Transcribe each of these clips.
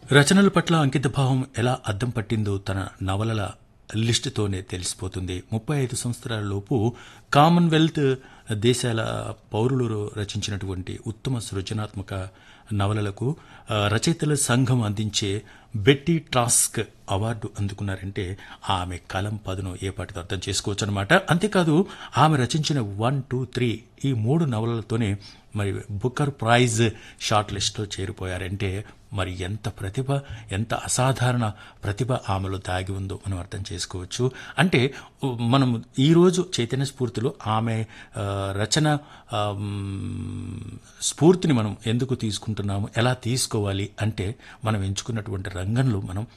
రచనల పట్ల అంకితభావం ఎలా అద్దం పట్టిందో తన నవలల లిస్టుతోనే తెలిసిపోతుంది ముప్పై ఐదు సంవత్సరాల లోపు కామన్వెల్త్ దేశాల పౌరులు రచించినటువంటి ఉత్తమ సృజనాత్మక నవలలకు ఆ, రచయితల సంఘం అందించే బెట్టీ ట్రాస్క్ అవార్డు అందుకున్నారంటే ఆమె కలం పదును ఏ పాటితో అర్థం చేసుకోవచ్చు అనమాట అంతేకాదు ఆమె రచించిన వన్ టూ త్రీ ఈ మూడు నవలలతోనే మరి బుకర్ ప్రైజ్ షార్ట్ లిస్ట్లో చేరిపోయారంటే మరి ఎంత ప్రతిభ ఎంత అసాధారణ ప్రతిభ ఆమెలో దాగి ఉందో మనం అర్థం చేసుకోవచ్చు అంటే ఉ, మనం ఈరోజు చైతన్య స్ఫూర్తిలో ఆమె ఆ, రచన ఆ, మ్, స్ఫూర్తిని మనం ఎందుకు తీసుకుంటున్నాము ఎలా తీసుకోవాలి అంటే మనం ఎంచుకున్నటువంటి రంగంలో మనం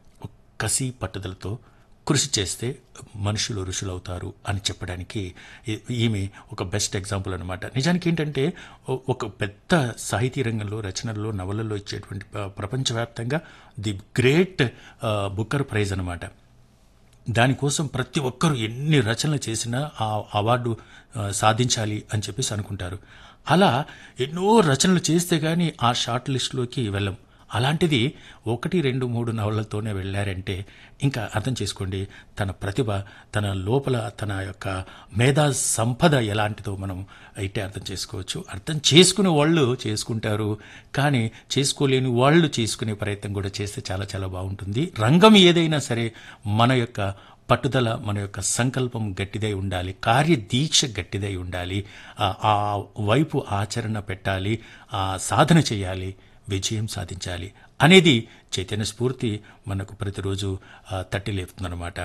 కసి పట్టుదలతో కృషి చేస్తే మనుషులు ఋషులు అవుతారు అని చెప్పడానికి ఈ- ఈమె ఒక బెస్ట్ ఎగ్జాంపుల్ అనమాట నిజానికి ఏంటంటే ఓ- ఒక పెద్ద సాహితీ రంగంలో రచనల్లో నవలల్లో ఇచ్చేటువంటి ప- ప్రపంచవ్యాప్తంగా ది గ్రేట్ బుక్కర్ ప్రైజ్ అనమాట దానికోసం ప్రతి ఒక్కరూ ఎన్ని రచనలు చేసినా ఆ అవార్డు ఆ, సాధించాలి అని చెప్పేసి అనుకుంటారు అలా ఎన్నో రచనలు చేస్తే గానీ ఆ షార్ట్ లిస్ట్లోకి వెళ్ళం అలాంటిది ఒకటి రెండు మూడు నవలలతోనే వెళ్ళారంటే ఇంకా అర్థం చేసుకోండి తన ప్రతిభ తన లోపల తన యొక్క మేధా సంపద ఎలాంటిదో మనం అయితే అర్థం చేసుకోవచ్చు అర్థం చేసుకునే వాళ్ళు చేసుకుంటారు కానీ చేసుకోలేని వాళ్ళు చేసుకునే ప్రయత్నం కూడా చేస్తే చాలా చాలా బాగుంటుంది రంగం ఏదైనా సరే మన యొక్క పట్టుదల మన యొక్క సంకల్పం గట్టిదై ఉండాలి కార్యదీక్ష గట్టిదై ఉండాలి ఆ- ఆ వైపు ఆచరణ పెట్టాలి ఆ సాధన చేయాలి విజయం సాధించాలి అనేది చైతన్య స్ఫూర్తి మనకు ప్రతిరోజు ఆ, తట్టి లేపుతుందన్నమాట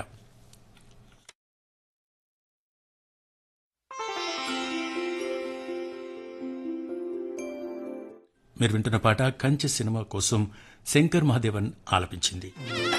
మీరు వింటున్న పాట కంచె సినిమా కోసం శంకర్ మహాదేవన్ ఆలపించింది